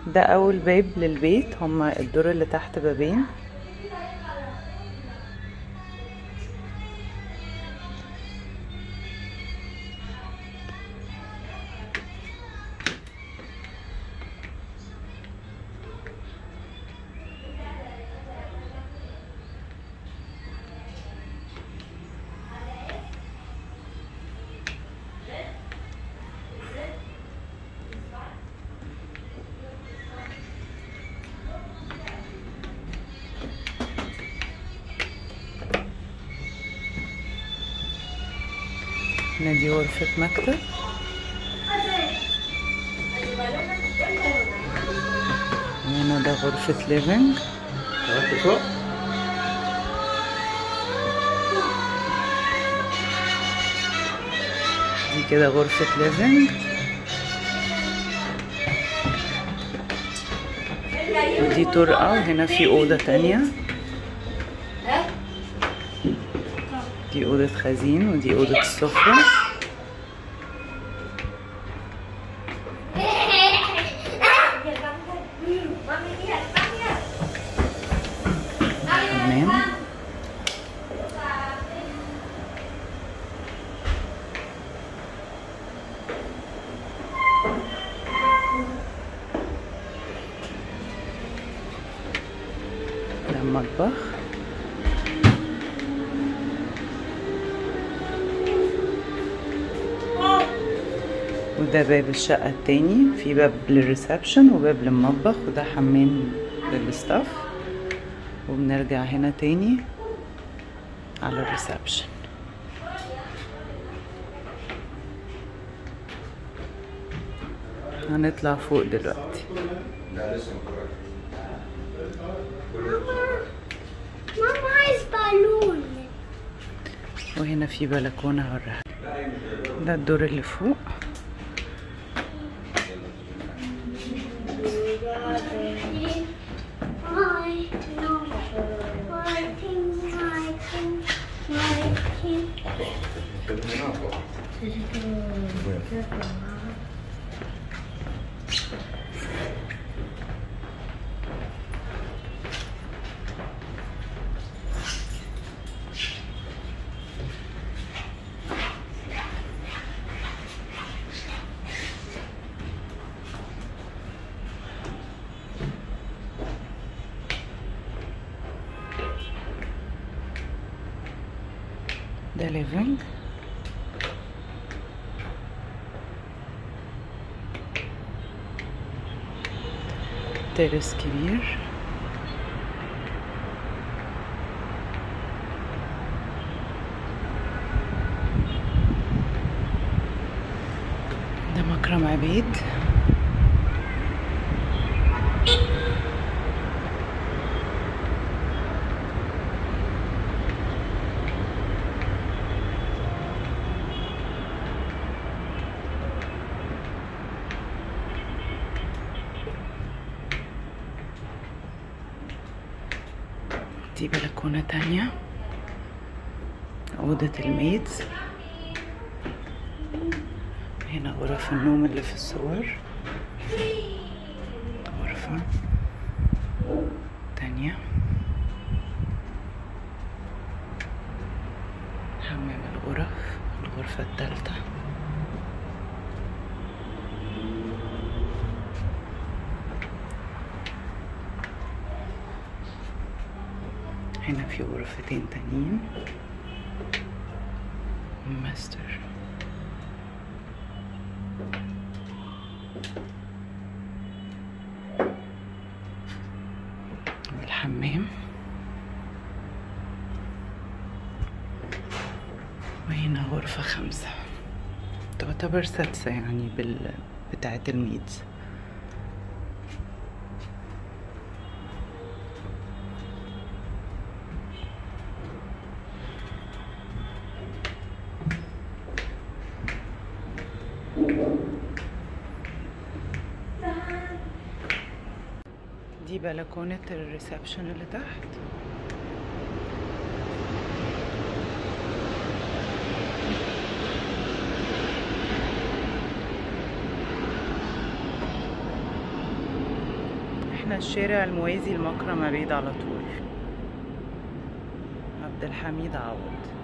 ده اول باب للبيت هما الدور اللي تحت بابين هنا دي غرفة مكتب هنا ده غرفة ليفينج دي كده غرفة ليفينج ودي طرقة وهنا في أوضة تانية دي أوضة خزين ودي أوضة السفرة حمام ده المطبخ وده باب الشقة التاني في باب للريسبشن وباب للمطبخ وده حمام للستاف وبنرجع هنا تاني على الريسبشن هنطلع فوق دلوقتي ماما عايز بالون وهنا في بلكونة هوريها ده الدور اللي فوق I know. I think I think I think. ده ليفينج تيرس كبير ده مكرم عبيد دي بلكونة تانية أوضة الميدز هنا غرف النوم اللي في الصور غرفة تانية حمام الغرف الغرفة التالتة هنا في غرفتين تانيين ماستر والحمام وهنا غرفة خمسة تعتبر سادسة يعني بال بتاعة الميدز دي بلكونة الريسبشن اللي تحت احنا الشارع الموازي لمكرم عبيد على طول عبد الحميد عوض